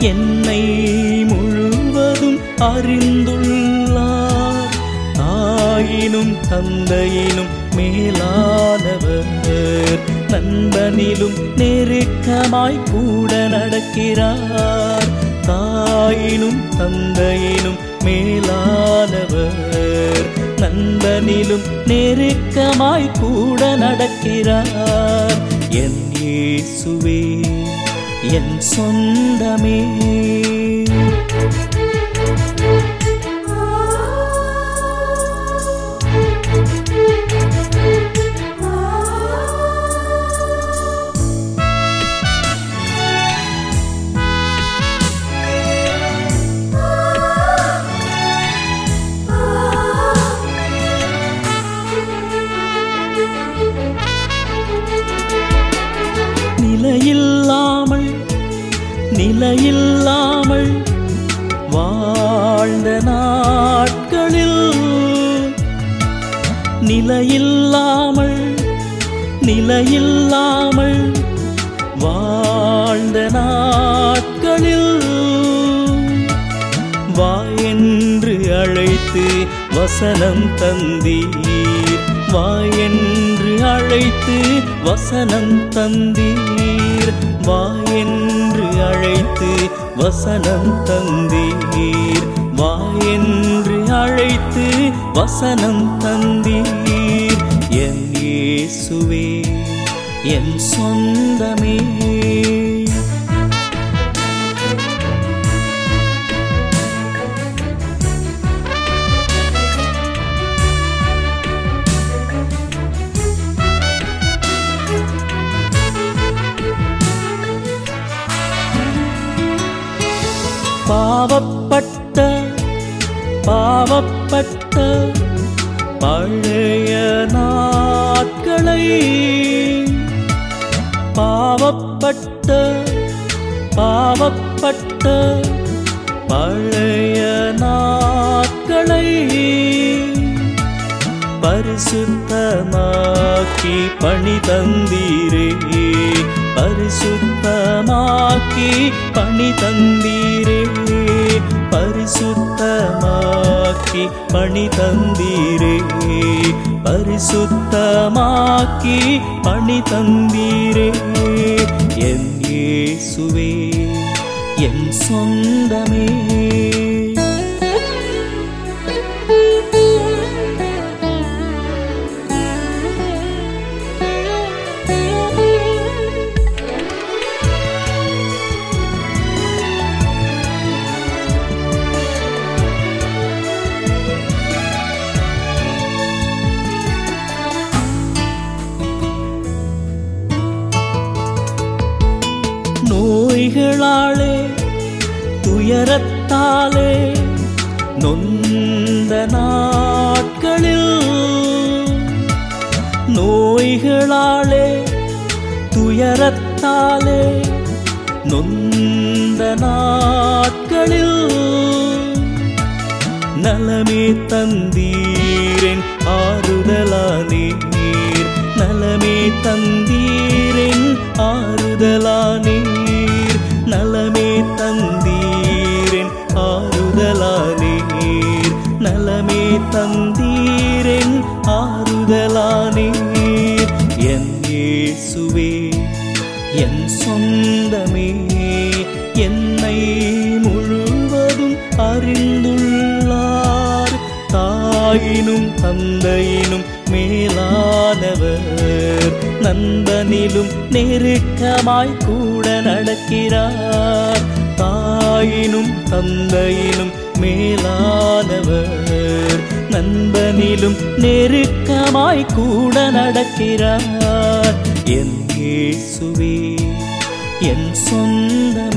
என்னை முழுவதும் அறிந்துள்ளார் தாயினும் தந்தையினும் மேலானவர் நண்பனிலும் நெருக்கமாய் கூட நடக்கிறார் தாயினும் தந்தையினும் மேலானவர் நண்பனிலும் நெருக்கமாய் கூட நடக்கிறார் என் இயேசுவே என் சொந்தமே நிலையில்லாமல் நிலையில்லாமல் வாழ்ந்த நாட்களில் நிலையில்லாமல் நிலையில்லாமல் வாழ்ந்த நாட்களில் வா என்று அழைத்து வசனம் தந்தீர் வா என்று அழைத்து வசனம் தந்தீர் வா என்று அழைத்து வசனம் தந்தீர் வா என்று அழைத்து வசனம் தந்தீர் என் இயேசுவே என் சொந்தமே பாவப்பட்ட பாவப்பட்ட பழைய நாட்களை பாவப்பட்ட பாவப்பட்ட பழைய நாட்களை பரிசுத்தமாக்கி பணி தந்தீரே பரிசுத்தமாக்கி பணி தந்தீரே பரிசுத்தமாக்கி பணி தந்தீரே பரிசுத்தமாக்கி பணி தந்தீரே என் இயேசுவே என் சொந்தமே நோய்களாலே துயரத்தாலே நொந்த நாட்களில் நோய்களாலே துயரத்தாலே நொந்த நாட்களில் நலமே தந்தீரேன் ஆறுதலானே நீர் நலமே தந்தீரேன் ஆறுதலானீர் நலமே தந்தீரேன் ஆறுதலானீர் நலமே தந்தீரேன் ஆறுதலானீர் என் இயேசுவே என் சொந்தமே என்னை முழுவதும் அறிந்துள்ளார் தாயினும் தந்தையினும் மேலானவர் நண்பனிலும் நெருக்கமாய் கூட நடக்கிறார் தாயினும் தந்தையிலும் மேலானவர் நண்பனிலும் நெருக்கமாய் கூட நடக்கிறார் என் இயேசுவே என் சொந்தம்